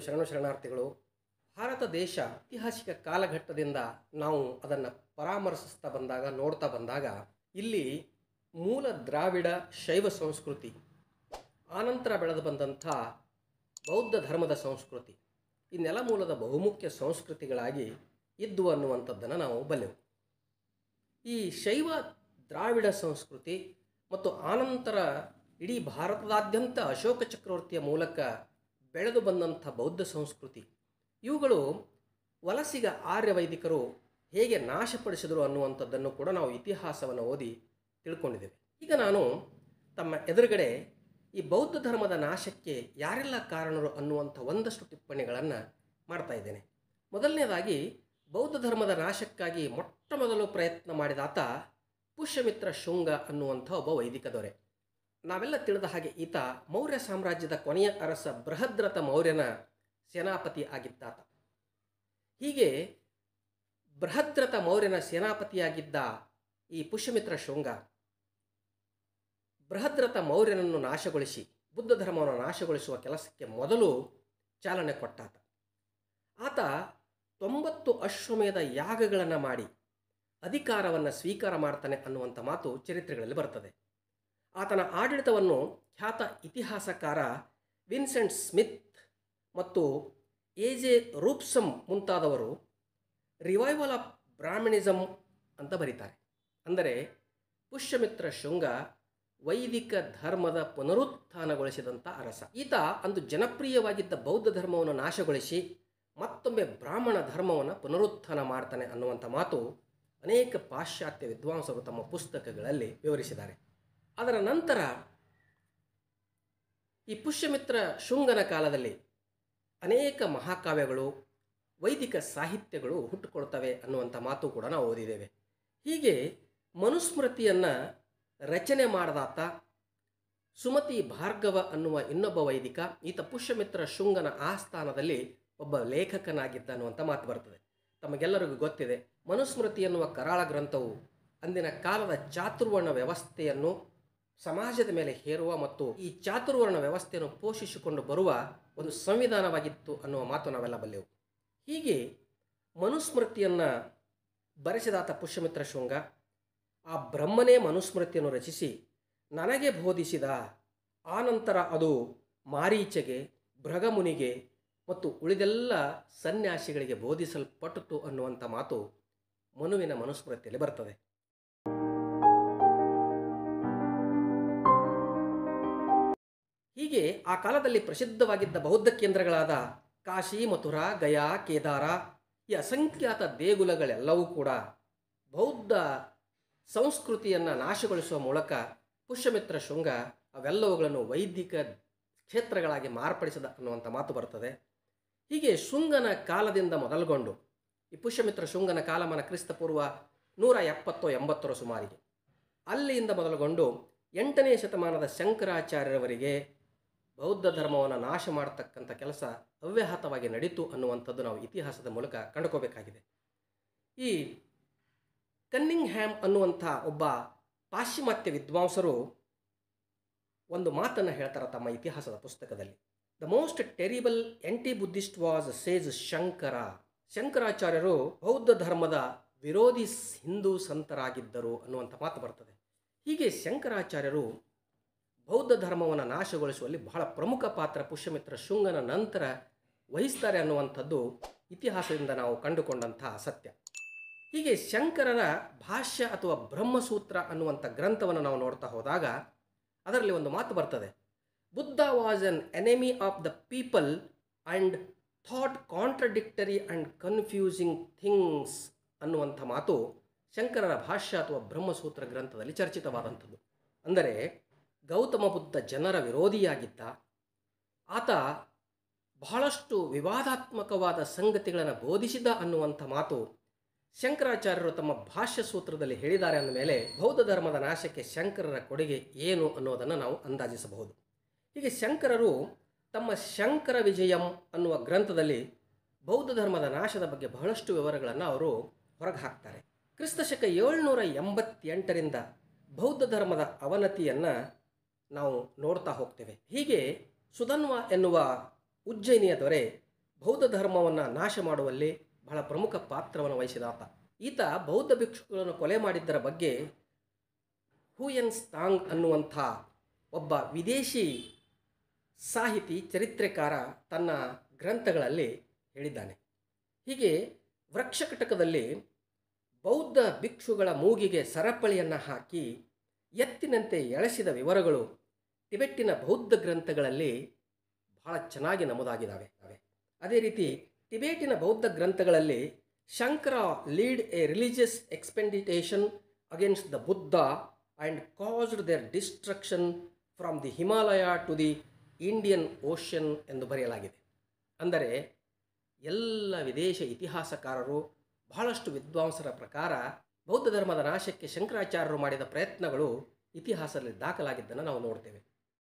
ಶರಣ ಶರಣಾರ್ಥಿಗಳು ಭಾರತ ದೇಶ ಐತಿಹಾಸಿಕ ಕಾಲಘಟ್ಟದಿಂದ ನಾವು ಅದನ್ನು ಪರಾಮರ್ಶಿಸ್ತಾ ಬಂದಾಗ ನೋಡ್ತಾ ಬಂದಾಗ ಇಲ್ಲಿ ಮೂಲ ದ್ರಾವಿಡ ಶೈವ ಸಂಸ್ಕೃತಿ ಆನಂತರ ಬೆಳೆದು ಬಂದಂಥ ಬೌದ್ಧ ಧರ್ಮದ ಸಂಸ್ಕೃತಿ ಈ ನೆಲಮೂಲದ ಬಹುಮುಖ್ಯ ಸಂಸ್ಕೃತಿಗಳಾಗಿ ಇದ್ದು ಅನ್ನುವಂಥದ್ದನ್ನು ನಾವು ಬಲ್ಲೆವು ಈ ಶೈವ ದ್ರಾವಿಡ ಸಂಸ್ಕೃತಿ ಮತ್ತು ಆನಂತರ ಇಡೀ ಭಾರತದಾದ್ಯಂತ ಅಶೋಕ ಚಕ್ರವರ್ತಿಯ ಮೂಲಕ ಬೆಳೆದು ಬಂದಂಥ ಬೌದ್ಧ ಸಂಸ್ಕೃತಿ ಇವುಗಳು ವಲಸಿಗ ಆರ್ಯ ವೈದಿಕರು ಹೇಗೆ ನಾಶಪಡಿಸಿದರು ಅನ್ನುವಂಥದ್ದನ್ನು ಕೂಡ ನಾವು ಇತಿಹಾಸವನ್ನು ಓದಿ ತಿಳ್ಕೊಂಡಿದ್ದೇವೆ ಈಗ ನಾನು ತಮ್ಮ ಎದುರುಗಡೆ ಈ ಬೌದ್ಧ ಧರ್ಮದ ನಾಶಕ್ಕೆ ಯಾರೆಲ್ಲ ಕಾರಣರು ಅನ್ನುವಂಥ ಒಂದಷ್ಟು ಟಿಪ್ಪಣಿಗಳನ್ನು ಮಾಡ್ತಾ ಇದ್ದೇನೆ ಮೊದಲನೇದಾಗಿ ಬೌದ್ಧ ಧರ್ಮದ ನಾಶಕ್ಕಾಗಿ ಮೊಟ್ಟ ಮೊದಲು ಪ್ರಯತ್ನ ಮಾಡಿದಾತ ಪುಷ್ಯಮಿತ್ರ ಶುಂಗ ಅನ್ನುವಂಥ ಒಬ್ಬ ವೈದಿಕ ದೊರೆ ನಾವೆಲ್ಲ ತಿಳಿದ ಹಾಗೆ ಈತ ಮೌರ್ಯ ಸಾಮ್ರಾಜ್ಯದ ಕೊನೆಯ ಅರಸ ಬೃಹದ್ರಥ ಮೌರ್ಯನ ಸೇನಾಪತಿ ಆಗಿದ್ದಾತ ಹೀಗೆ ಬೃಹದ್ರಥ ಮೌರ್ಯನ ಸೇನಾಪತಿಯಾಗಿದ್ದ ಈ ಪುಷ್ಯಮಿತ್ರ ಶೃಂಗ ಬೃಹದ್ರಥ ಮೌರ್ಯನನ್ನು ನಾಶಗೊಳಿಸಿ ಬುದ್ಧ ಧರ್ಮವನ್ನು ನಾಶಗೊಳಿಸುವ ಕೆಲಸಕ್ಕೆ ಮೊದಲು ಚಾಲನೆ ಕೊಟ್ಟಾತ ಆತ ತೊಂಬತ್ತು ಅಶ್ವಮೇಧ ಯಾಗಗಳನ್ನು ಮಾಡಿ ಅಧಿಕಾರವನ್ನು ಸ್ವೀಕಾರ ಮಾಡ್ತಾನೆ ಅನ್ನುವಂಥ ಮಾತು ಚರಿತ್ರೆಗಳಲ್ಲಿ ಬರ್ತದೆ ಆತನ ಆಡಳಿತವನ್ನು ಖ್ಯಾತ ಇತಿಹಾಸಕಾರ ವಿನ್ಸೆಂಟ್ ಸ್ಮಿತ್ ಮತ್ತು ಎ ಜೆ ರೂಪ್ಸಮ್ ಮುಂತಾದವರು ರಿವೈವಲ್ ಆಫ್ ಬ್ರಾಹ್ಮಣಿಸಮ್ ಅಂತ ಬರೀತಾರೆ ಅಂದರೆ ಪುಷ್ಯಮಿತ್ರ ಶೃಂಗ ವೈದಿಕ ಧರ್ಮದ ಪುನರುತ್ಥಾನಗೊಳಿಸಿದಂಥ ಅರಸ ಈತ ಅಂದು ಜನಪ್ರಿಯವಾಗಿದ್ದ ಬೌದ್ಧ ಧರ್ಮವನ್ನು ನಾಶಗೊಳಿಸಿ ಮತ್ತೊಮ್ಮೆ ಬ್ರಾಹ್ಮಣ ಧರ್ಮವನ್ನು ಪುನರುತ್ಥಾನ ಮಾಡ್ತಾನೆ ಅನ್ನುವಂಥ ಮಾತು ಅನೇಕ ಪಾಶ್ಚಾತ್ಯ ವಿದ್ವಾಂಸರು ತಮ್ಮ ಪುಸ್ತಕಗಳಲ್ಲಿ ವಿವರಿಸಿದ್ದಾರೆ ಅದರ ನಂತರ ಈ ಪುಷ್ಯಮಿತ್ರ ಶುಂಗನ ಕಾಲದಲ್ಲಿ ಅನೇಕ ಮಹಾಕಾವ್ಯಗಳು ವೈದಿಕ ಸಾಹಿತ್ಯಗಳು ಹುಟ್ಟುಕೊಳ್ತವೆ ಅನ್ನುವಂಥ ಮಾತು ಕೂಡ ನಾವು ಓದಿದ್ದೇವೆ ಹೀಗೆ ಮನುಸ್ಮೃತಿಯನ್ನು ರಚನೆ ಮಾಡದಾತ ಸುಮತಿ ಭಾರ್ಗವ ಅನ್ನುವ ಇನ್ನೊಬ್ಬ ವೈದಿಕ ಈತ ಪುಷ್ಯಮಿತ್ರ ಶುಂಗನ ಆಸ್ಥಾನದಲ್ಲಿ ಒಬ್ಬ ಲೇಖಕನಾಗಿದ್ದ ಅನ್ನುವಂಥ ಮಾತು ಬರ್ತದೆ ತಮಗೆಲ್ಲರಿಗೂ ಗೊತ್ತಿದೆ ಮನುಸ್ಮೃತಿ ಎನ್ನುವ ಕರಾಳ ಗ್ರಂಥವು ಅಂದಿನ ಕಾಲದ ಚಾತುರ್ವರ್ಣ ವ್ಯವಸ್ಥೆಯನ್ನು ಸಮಾಜದ ಮೇಲೆ ಹೇರುವ ಮತ್ತು ಈ ಚಾತುರ್ವರ್ಣ ವ್ಯವಸ್ಥೆಯನ್ನು ಪೋಷಿಸಿಕೊಂಡು ಬರುವ ಒಂದು ಸಂವಿಧಾನವಾಗಿತ್ತು ಅನ್ನುವ ಮಾತು ನಾವೆಲ್ಲ ಬಲ್ಲೆವು ಹೀಗೆ ಮನುಸ್ಮೃತಿಯನ್ನು ಬರೆಸಿದಾತ ಪುಷ್ಯಮಿತ್ರ ಶೃಂಗ ಆ ಬ್ರಹ್ಮನೇ ಮನುಸ್ಮೃತಿಯನ್ನು ರಚಿಸಿ ನನಗೆ ಬೋಧಿಸಿದ ಆನಂತರ ಅದು ಮಾರೀಚೆಗೆ ಭೃಗಮುನಿಗೆ ಮತ್ತು ಉಳಿದೆಲ್ಲ ಸನ್ಯಾಸಿಗಳಿಗೆ ಬೋಧಿಸಲ್ಪಟ್ಟಿತು ಅನ್ನುವಂಥ ಮಾತು ಮನುವಿನ ಮನುಸ್ಮೃತಿಯಲ್ಲಿ ಬರ್ತದೆ ಹೀಗೆ ಆ ಕಾಲದಲ್ಲಿ ಪ್ರಸಿದ್ಧವಾಗಿದ್ದ ಬೌದ್ಧ ಕೇಂದ್ರಗಳಾದ ಕಾಶಿ ಮಥುರಾ ಗಯಾ ಕೇದಾರ ಈ ಅಸಂಖ್ಯಾತ ದೇಗುಲಗಳೆಲ್ಲವೂ ಕೂಡ ಬೌದ್ಧ ಸಂಸ್ಕೃತಿಯನ್ನು ನಾಶಗೊಳಿಸುವ ಮೂಲಕ ಪುಷ್ಯಮಿತ್ರ ಶೃಂಗ ಅವೆಲ್ಲವುಗಳನ್ನು ವೈದಿಕ ಕ್ಷೇತ್ರಗಳಾಗಿ ಮಾರ್ಪಡಿಸಿದ ಅನ್ನುವಂಥ ಮಾತು ಬರ್ತದೆ ಹೀಗೆ ಶೃಂಗನ ಕಾಲದಿಂದ ಮೊದಲುಗೊಂಡು ಈ ಪುಷ್ಯಮಿತ್ರ ಶೃಂಗನ ಕಾಲಮಾನ ಕ್ರಿಸ್ತಪೂರ್ವ ನೂರ ಎಪ್ಪತ್ತೋ ಎಂಬತ್ತರ ಸುಮಾರಿಗೆ ಅಲ್ಲಿಂದ ಮೊದಲುಗೊಂಡು ಎಂಟನೇ ಶತಮಾನದ ಶಂಕರಾಚಾರ್ಯರವರೆಗೆ ಬೌದ್ಧ ಧರ್ಮವನ್ನು ನಾಶ ಮಾಡತಕ್ಕಂಥ ಕೆಲಸ ಅವ್ಯಾಹತವಾಗಿ ನಡೀತು ಅನ್ನುವಂಥದ್ದು ನಾವು ಇತಿಹಾಸದ ಮೂಲಕ ಕಂಡುಕೋಬೇಕಾಗಿದೆ ಈ ಕನ್ನಿಂಗ್ ಹ್ಯಾಮ್ ಅನ್ನುವಂಥ ಒಬ್ಬ ಪಾಶ್ಚಿಮಾತ್ಯ ವಿದ್ವಾಂಸರು ಒಂದು ಮಾತನ್ನು ಹೇಳ್ತಾರೆ ತಮ್ಮ ಇತಿಹಾಸದ ಪುಸ್ತಕದಲ್ಲಿ the most terrible enemy Buddhist was sage Shankara ಶಂಕರಾಚಾರ್ಯರು ಬೌದ್ಧ ಧರ್ಮದ ವಿರೋಧಿ ಹಿಂದೂ ಸಂತರಾಗಿದ್ದರು ಅನ್ನುವಂಥ ಮಾತು ಬರ್ತದೆ ಹೀಗೆ ಶಂಕರಾಚಾರ್ಯರು ಬೌದ್ಧ ಧರ್ಮವನ್ನು ನಾಶಗೊಳಿಸುವಲ್ಲಿ ಬಹಳ ಪ್ರಮುಖ ಪಾತ್ರ ಪುಷ್ಯಮಿತ್ರ ಶೃಂಗನ ನಂತರ ವಹಿಸ್ತಾರೆ ಅನ್ನುವಂಥದ್ದು ಇತಿಹಾಸದಿಂದ ನಾವು ಕಂಡುಕೊಂಡಂತಹ ಸತ್ಯ ಹೀಗೆ ಶಂಕರರ ಭಾಷ್ಯ ಅಥವಾ ಬ್ರಹ್ಮಸೂತ್ರ ಅನ್ನುವಂಥ ಗ್ರಂಥವನ್ನು ನಾವು ನೋಡ್ತಾ ಹೋದಾಗ ಅದರಲ್ಲಿ ಒಂದು ಮಾತು ಬರ್ತದೆ Buddha was an enemy of the people and thought contradictory and confusing things ಅನ್ನುವಂಥ ಮಾತು ಶಂಕರರ ಭಾಷ್ಯ ಅಥವಾ ಬ್ರಹ್ಮಸೂತ್ರ ಗ್ರಂಥದಲ್ಲಿ ಚರ್ಚಿತವಾದಂಥದ್ದು ಅಂದರೆ ಗೌತಮ ಬುದ್ಧ ಜನರ ವಿರೋಧಿಯಾಗಿದ್ದ ಆತ ಬಹಳಷ್ಟು ವಿವಾದಾತ್ಮಕವಾದ ಸಂಗತಿಗಳನ್ನು ಬೋಧಿಸಿದ ಅನ್ನುವಂಥ ಮಾತು ಶಂಕರಾಚಾರ್ಯರು ತಮ್ಮ ಭಾಷ್ಯ ಸೂತ್ರದಲ್ಲಿ ಹೇಳಿದ್ದಾರೆ ಅಂದಮೇಲೆ ಬೌದ್ಧ ಧರ್ಮದ ನಾಶಕ್ಕೆ ಶಂಕರರ ಕೊಡುಗೆ ಏನು ಅನ್ನೋದನ್ನು ನಾವು ಅಂದಾಜಿಸಬಹುದು ಹೀಗೆ ಶಂಕರರು ತಮ್ಮ ಶಂಕರ ವಿಜಯಂ ಅನ್ನುವ ಗ್ರಂಥದಲ್ಲಿ ಬೌದ್ಧ ಧರ್ಮದ ನಾಶದ ಬಗ್ಗೆ ಬಹಳಷ್ಟು ವಿವರಗಳನ್ನು ಅವರು ಹೊರಗೆ ಹಾಕ್ತಾರೆ ಕ್ರಿಸ್ತಶಕ ಏಳ್ನೂರ ಎಂಬತ್ತೆಂಟರಿಂದ ಬೌದ್ಧ ಧರ್ಮದ ಅವನತಿಯನ್ನು ನಾವು ನೋಡ್ತಾ ಹೋಗ್ತೇವೆ ಹೀಗೆ ಸುಧನ್ವ ಎನ್ನುವ ಉಜ್ಜಯಿನಿಯ ದೊರೆ ಬೌದ್ಧ ಧರ್ಮವನ್ನು ನಾಶ ಮಾಡುವಲ್ಲಿ ಬಹಳ ಪ್ರಮುಖ ಪಾತ್ರವನ್ನು ವಹಿಸಿದಾತ ಈತ ಬೌದ್ಧ ಭಿಕ್ಷುಗಳನ್ನು ಕೊಲೆ ಮಾಡಿದ್ದರ ಬಗ್ಗೆ ಹೂಯನ್ ಸ್ತಾಂಗ್ ಅನ್ನುವಂಥ ಒಬ್ಬ ವಿದೇಶಿ ಸಾಹಿತಿ ಚರಿತ್ರೆಕಾರ ತನ್ನ ಗ್ರಂಥಗಳಲ್ಲಿ ಹೇಳಿದ್ದಾನೆ ಹೀಗೆ ವೃಕ್ಷಕಟಕದಲ್ಲಿ ಬೌದ್ಧ ಭಿಕ್ಷುಗಳ ಮೂಗಿಗೆ ಸರಪಳಿಯನ್ನು ಹಾಕಿ ಎತ್ತಿನಂತೆ ಎಳೆಸಿದ ವಿವರಗಳು ಟಿಬೆಟ್ಟಿನ ಬೌದ್ಧ ಗ್ರಂಥಗಳಲ್ಲಿ ಬಹಳ ಚೆನ್ನಾಗಿ ನಮೂದಾಗಿದ್ದಾವೆ ಅದೇ ರೀತಿ ಟಿಬೇಟಿನ ಬೌದ್ಧ ಗ್ರಂಥಗಳಲ್ಲಿ Shankara lead a religious expedition against the Buddha and caused their destruction from the Himalaya to the Indian Ocean ಎಂದು ಬರೆಯಲಾಗಿದೆ ಅಂದರೆ ಎಲ್ಲ ವಿದೇಶ ಇತಿಹಾಸಕಾರರು ಬಹಳಷ್ಟು ವಿದ್ವಾಂಸರ ಪ್ರಕಾರ ಬೌದ್ಧ ಧರ್ಮದ ನಾಶಕ್ಕೆ ಶಂಕರಾಚಾರ್ಯರು ಮಾಡಿದ ಪ್ರಯತ್ನಗಳು ಇತಿಹಾಸದಲ್ಲಿ ದಾಖಲಾಗಿದ್ದನ್ನು ನಾವು ನೋಡ್ತೇವೆ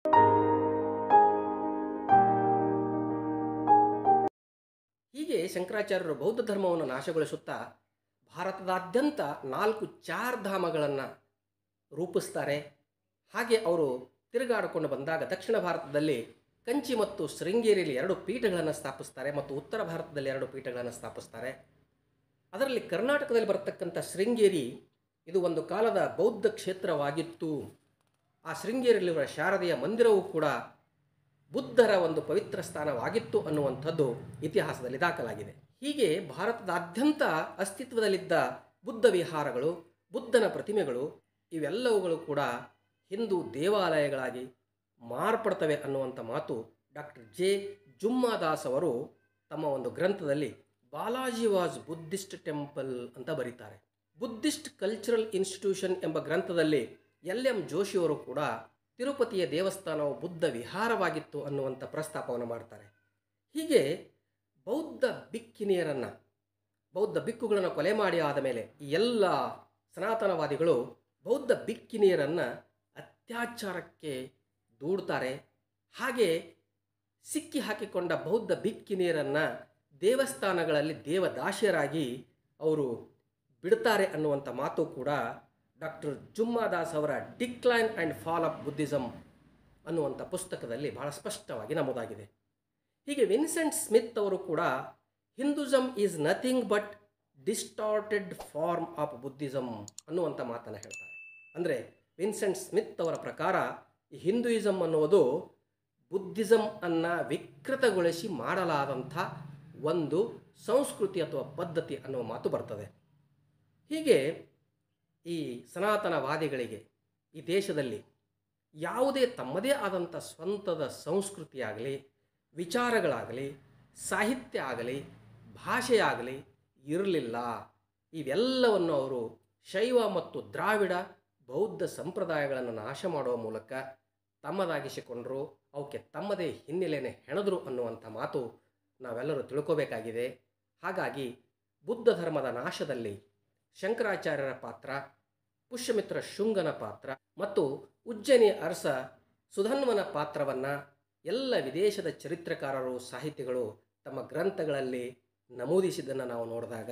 ಹೀಗೆ ಶಂಕರಾಚಾರ್ಯರು ಬೌದ್ಧ ಧರ್ಮವನ್ನು ನಾಶಗೊಳಿಸುತ್ತಾ ಭಾರತದಾದ್ಯಂತ ನಾಲ್ಕು ಚಾರ್ ಧಾಮಗಳನ್ನು ರೂಪಿಸ್ತಾರೆ ಹಾಗೆ ಅವರು ತಿರುಗಾಡಿಕೊಂಡು ಬಂದಾಗ ದಕ್ಷಿಣ ಭಾರತದಲ್ಲಿ ಕಂಚಿ ಮತ್ತು ಶೃಂಗೇರಿಯಲ್ಲಿ ಎರಡು ಪೀಠಗಳನ್ನು ಸ್ಥಾಪಿಸ್ತಾರೆ ಮತ್ತು ಉತ್ತರ ಭಾರತದಲ್ಲಿ ಎರಡು ಪೀಠಗಳನ್ನು ಸ್ಥಾಪಿಸ್ತಾರೆ ಅದರಲ್ಲಿ ಕರ್ನಾಟಕದಲ್ಲಿ ಬರತಕ್ಕಂಥ ಶೃಂಗೇರಿ ಇದು ಒಂದು ಕಾಲದ ಬೌದ್ಧ ಕ್ಷೇತ್ರವಾಗಿತ್ತು ಆ ಶೃಂಗೇರಿಯಲ್ಲಿರುವ ಶಾರದೆಯ ಮಂದಿರವೂ ಕೂಡ ಬುದ್ಧರ ಒಂದು ಪವಿತ್ರ ಸ್ಥಾನವಾಗಿತ್ತು ಅನ್ನುವಂಥದ್ದು ಇತಿಹಾಸದಲ್ಲಿ ದಾಖಲಾಗಿದೆ ಹೀಗೆ ಭಾರತದಾದ್ಯಂತ ಅಸ್ತಿತ್ವದಲ್ಲಿದ್ದ ಬುದ್ಧ ವಿಹಾರಗಳು ಬುದ್ಧನ ಪ್ರತಿಮೆಗಳು ಇವೆಲ್ಲವುಗಳು ಕೂಡ ಹಿಂದೂ ದೇವಾಲಯಗಳಾಗಿ ಮಾರ್ಪಡ್ತವೆ ಅನ್ನುವಂಥ ಮಾತು ಡಾಕ್ಟರ್ ಜೆ ಜುಮ್ಮಾದಾಸ್ ಅವರು ತಮ್ಮ ಒಂದು ಗ್ರಂಥದಲ್ಲಿ ಬಾಲಾಜಿ ವಾಸ್ ಬುದ್ಧಿಸ್ಟ್ ಟೆಂಪಲ್ ಅಂತ ಬರೀತಾರೆ ಬುದ್ಧಿಸ್ಟ್ ಕಲ್ಚರಲ್ ಇನ್ಸ್ಟಿಟ್ಯೂಷನ್ ಎಂಬ ಗ್ರಂಥದಲ್ಲಿ ಎಲ್ ಎಂ ಜೋಶಿಯವರು ಕೂಡ ತಿರುಪತಿಯ ದೇವಸ್ಥಾನವು ಬುದ್ಧ ವಿಹಾರವಾಗಿತ್ತು ಅನ್ನುವಂಥ ಪ್ರಸ್ತಾಪವನ್ನು ಮಾಡ್ತಾರೆ ಹೀಗೆ ಬೌದ್ಧ ಬಿಕ್ಕಿನಿಯರನ್ನು ಬೌದ್ಧ ಬಿಕ್ಕುಗಳನ್ನು ಕೊಲೆ ಮಾಡಿ ಆದ ಮೇಲೆ ಈ ಎಲ್ಲ ಸನಾತನವಾದಿಗಳು ಬೌದ್ಧ ಬಿಕ್ಕಿನಿಯರನ್ನು ಅತ್ಯಾಚಾರಕ್ಕೆ ದೂಡ್ತಾರೆ ಹಾಗೆ ಸಿಕ್ಕಿ ಹಾಕಿಕೊಂಡ ಬೌದ್ಧ ಬಿಕ್ಕಿನಿಯರನ್ನು ದೇವಸ್ಥಾನಗಳಲ್ಲಿ ದೇವದಾಸಿಯರಾಗಿ ಅವರು ಬಿಡ್ತಾರೆ ಅನ್ನುವಂಥ ಮಾತು ಕೂಡ ಡಾಕ್ಟರ್ ಜುಮ್ಮಾದಾಸ್ ಅವರ decline and fall of Buddhism ಅನ್ನುವಂಥ ಪುಸ್ತಕದಲ್ಲಿ ಬಹಳ ಸ್ಪಷ್ಟವಾಗಿ ನಮೂದಾಗಿದೆ ಹೀಗೆ ವಿನ್ಸೆಂಟ್ ಸ್ಮಿತ್ ಅವರು ಕೂಡ Hinduism is nothing but distorted form of Buddhism ಅನ್ನುವಂಥ ಮಾತನ್ನು ಹೇಳ್ತಾರೆ ಅಂದರೆ ವಿನ್ಸೆಂಟ್ ಸ್ಮಿತ್ ಅವರ ಪ್ರಕಾರ ಈ ಹಿಂದೂಯಿಸಮ್ ಅನ್ನುವುದು ಬುದ್ಧಿಸಮ್ ಅನ್ನು ವಿಕೃತಗೊಳಿಸಿ ಮಾಡಲಾದಂಥ ಒಂದು ಸಂಸ್ಕೃತಿ ಅಥವಾ ಪದ್ಧತಿ ಅನ್ನುವ ಮಾತು ಬರ್ತದೆ ಹೀಗೆ ಈ ಸನಾತನವಾದಿಗಳಿಗೆ ಈ ದೇಶದಲ್ಲಿ ಯಾವುದೇ ತಮ್ಮದೇ ಆದಂಥ ಸ್ವಂತದ ಸಂಸ್ಕೃತಿಯಾಗಲಿ ವಿಚಾರಗಳಾಗಲಿ ಸಾಹಿತ್ಯ ಆಗಲಿ ಭಾಷೆಯಾಗಲಿ ಇರಲಿಲ್ಲ ಇವೆಲ್ಲವನ್ನು ಅವರು ಶೈವ ಮತ್ತು ದ್ರಾವಿಡ ಬೌದ್ಧ ಸಂಪ್ರದಾಯಗಳನ್ನು ನಾಶ ಮಾಡುವ ಮೂಲಕ ತಮ್ಮದಾಗಿಸಿಕೊಂಡರು ಅವಕ್ಕೆ ತಮ್ಮದೇ ಹಿನ್ನೆಲೆಯನ್ನು ಹೆಣೆದರು ಅನ್ನುವಂಥ ಮಾತು ನಾವೆಲ್ಲರೂ ತಿಳ್ಕೋಬೇಕಾಗಿದೆ ಹಾಗಾಗಿ ಬುದ್ಧ ಧರ್ಮದ ನಾಶದಲ್ಲಿ ಶಂಕರಾಚಾರ್ಯರ ಪಾತ್ರ ಪುಷ್ಯಮಿತ್ರ ಶುಂಗನ ಪಾತ್ರ ಮತ್ತು ಉಜ್ಜಯಿನಿ ಅರಸ ಸುಧನ್ವನ ಪಾತ್ರವನ್ನು ಎಲ್ಲ ವಿದೇಶದ ಚರಿತ್ರಕಾರರು ಸಾಹಿತಿಗಳು ತಮ್ಮ ಗ್ರಂಥಗಳಲ್ಲಿ ನಮೂದಿಸಿದ್ದನ್ನು ನಾವು ನೋಡಿದಾಗ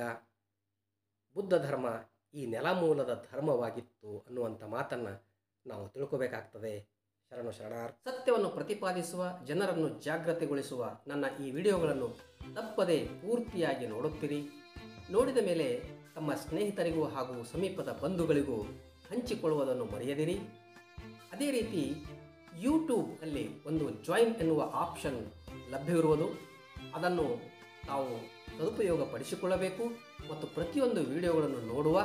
ಬುದ್ಧ ಧರ್ಮ ಈ ನೆಲಮೂಲದ ಧರ್ಮವಾಗಿತ್ತು ಅನ್ನುವಂಥ ಮಾತನ್ನು ನಾವು ತಿಳ್ಕೋಬೇಕಾಗ್ತದೆ ಶರಣು ಶರಣಾರ್ಥಿ ಸತ್ಯವನ್ನು ಪ್ರತಿಪಾದಿಸುವ ಜನರನ್ನು ಜಾಗೃತಿಗೊಳಿಸುವ ನನ್ನ ಈ ವಿಡಿಯೋಗಳನ್ನು ತಪ್ಪದೆ ಪೂರ್ತಿಯಾಗಿ ನೋಡುತ್ತೀರಿ ನೋಡಿದ ಮೇಲೆ ತಮ್ಮ ಸ್ನೇಹಿತರಿಗೂ ಹಾಗೂ ಸಮೀಪದ ಬಂಧುಗಳಿಗೂ ಹಂಚಿಕೊಳ್ಳುವುದನ್ನು ಮರೆಯದಿರಿ ಅದೇ ರೀತಿ ಯೂಟ್ಯೂಬ್ ಅಲ್ಲಿ ಒಂದು ಜಾಯಿನ್ ಎನ್ನುವ ಆಪ್ಷನ್ ಲಭ್ಯವಿರುವುದು ಅದನ್ನು ತಾವು ಸದುಪಯೋಗ ಪಡಿಸಿಕೊಳ್ಳಬೇಕು ಮತ್ತು ಪ್ರತಿಯೊಂದು ವಿಡಿಯೋಗಳನ್ನು ನೋಡುವ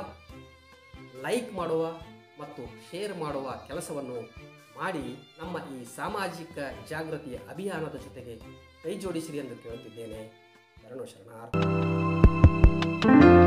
ಲೈಕ್ ಮಾಡುವ ಮತ್ತು ಶೇರ್ ಮಾಡುವ ಕೆಲಸವನ್ನು ಮಾಡಿ ನಮ್ಮ ಈ ಸಾಮಾಜಿಕ ಜಾಗೃತಿಯ ಅಭಿಯಾನದ ಜೊತೆಗೆ ಕೈ ಜೋಡಿಸಿರಿ ಎಂದು ಕೇಳುತ್ತಿದ್ದೇನೆ ಶರಣು ಶರಣಾರ್ಥಿ